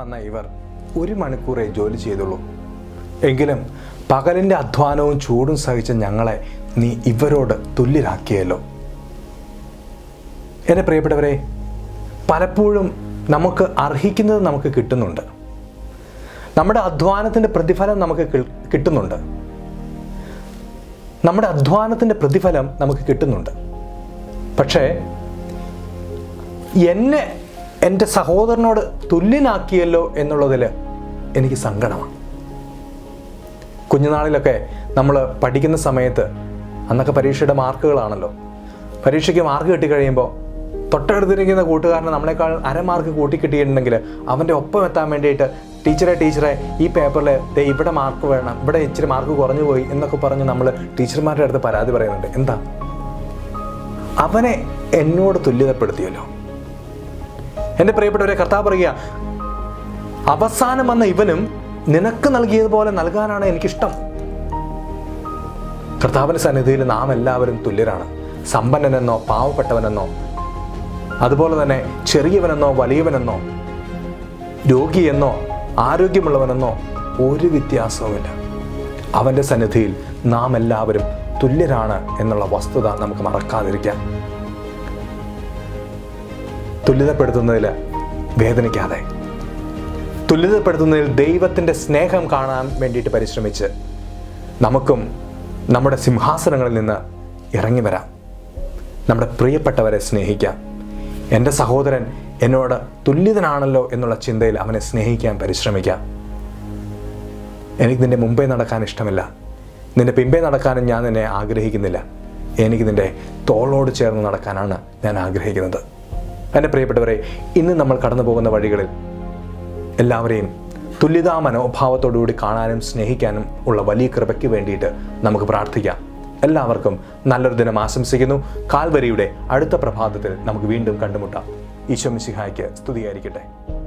വന്ന ഇവർ ഒരു മണിക്കൂറേ ജോലി ചെയ്തുള്ളൂ എങ്കിലും പകലിൻ്റെ അധ്വാനവും ചൂടും സഹിച്ച ഞങ്ങളെ നീ ഇവരോട് തുല്യരാക്കിയല്ലോ എൻ്റെ പ്രിയപ്പെട്ടവരെ പലപ്പോഴും നമുക്ക് അർഹിക്കുന്നത് നമുക്ക് കിട്ടുന്നുണ്ട് നമ്മുടെ അധ്വാനത്തിൻ്റെ പ്രതിഫലം നമുക്ക് കിൾ- കിട്ടുന്നുണ്ട് നമ്മുടെ അധ്വാനത്തിൻ്റെ പ്രതിഫലം നമുക്ക് കിട്ടുന്നുണ്ട് പക്ഷേ എന്നെ എൻ്റെ സഹോദരനോട് തുല്യനാക്കിയല്ലോ എന്നുള്ളതിൽ എനിക്ക് സങ്കടമാണ് കുഞ്ഞുനാളിലൊക്കെ നമ്മൾ പഠിക്കുന്ന സമയത്ത് അന്നൊക്കെ പരീക്ഷയുടെ മാർക്കുകളാണല്ലോ പരീക്ഷയ്ക്ക് മാർക്ക് കിട്ടിക്കഴിയുമ്പോൾ തൊട്ടടുത്തിരിക്കുന്ന കൂട്ടുകാരന് നമ്മളെക്കാൾ അര മാർക്ക് കൂട്ടി കിട്ടിയിട്ടുണ്ടെങ്കിൽ അവൻ്റെ ഒപ്പം എത്താൻ വേണ്ടിയിട്ട് ടീച്ചറെ ടീച്ചറെ ഈ പേപ്പറിൽ ദേ ഇവിടെ മാർക്ക് വേണം ഇവിടെ ഇച്ചിരി മാർക്ക് കുറഞ്ഞു പോയി എന്നൊക്കെ പറഞ്ഞ് നമ്മൾ ടീച്ചർമാരുടെ അടുത്ത് പരാതി പറയുന്നുണ്ട് എന്താ അവനെ എന്നോട് തുല്യതപ്പെടുത്തിയല്ലോ എൻ്റെ പ്രിയപ്പെട്ടവരെ കർത്താവ് പറയുക അവസാനം വന്ന ഇവനും നിനക്ക് നൽകിയതുപോലെ നൽകാനാണ് എനിക്കിഷ്ടം കർത്താവിൻ്റെ സന്നിധിയിൽ നാം എല്ലാവരും തുല്യരാണ് സമ്പന്നനെന്നോ പാവപ്പെട്ടവനെന്നോ അതുപോലെ തന്നെ ചെറിയവനെന്നോ വലിയവനെന്നോ രോഗിയെന്നോ ആരോഗ്യമുള്ളവനെന്നോ ഒരു വ്യത്യാസവുമില്ല അവൻ്റെ സന്നിധിയിൽ നാം എല്ലാവരും തുല്യരാണ് എന്നുള്ള വസ്തുത നമുക്ക് മറക്കാതിരിക്കാം തുല്യതപ്പെടുത്തുന്നതിൽ വേദനിക്കാതെ തുല്യതപ്പെടുത്തുന്നതിൽ ദൈവത്തിൻ്റെ സ്നേഹം കാണാൻ വേണ്ടിയിട്ട് പരിശ്രമിച്ച് നമുക്കും നമ്മുടെ സിംഹാസനങ്ങളിൽ നിന്ന് ഇറങ്ങി വരാം നമ്മുടെ പ്രിയപ്പെട്ടവരെ സ്നേഹിക്കാം എൻ്റെ സഹോദരൻ എന്നോട് തുല്യതനാണല്ലോ എന്നുള്ള ചിന്തയിൽ അവനെ സ്നേഹിക്കാൻ പരിശ്രമിക്കാം എനിക്ക് നിന്റെ മുമ്പേ നടക്കാൻ ഇഷ്ടമില്ല നിന്റെ പിമ്പേ നടക്കാനും ഞാൻ നിന്നെ ആഗ്രഹിക്കുന്നില്ല എനിക്ക് നിന്റെ തോളോട് ചേർന്ന് നടക്കാനാണ് ഞാൻ ആഗ്രഹിക്കുന്നത് എൻ്റെ പ്രിയപ്പെട്ടവരെ ഇന്ന് നമ്മൾ കടന്നു പോകുന്ന വഴികളിൽ എല്ലാവരെയും തുല്യതാ മനോഭാവത്തോടുകൂടി കാണാനും സ്നേഹിക്കാനും ഉള്ള വലിയ കൃപയ്ക്ക് വേണ്ടിയിട്ട് നമുക്ക് പ്രാർത്ഥിക്കാം എല്ലാവർക്കും നല്ലൊരു ദിനം ആശംസിക്കുന്നു കാൽവരിയുടെ അടുത്ത പ്രഭാതത്തിൽ നമുക്ക് വീണ്ടും കണ്ടുമുട്ടാം ഈശോ മിശിഹായ്ക്ക് സ്തുതിയായിരിക്കട്ടെ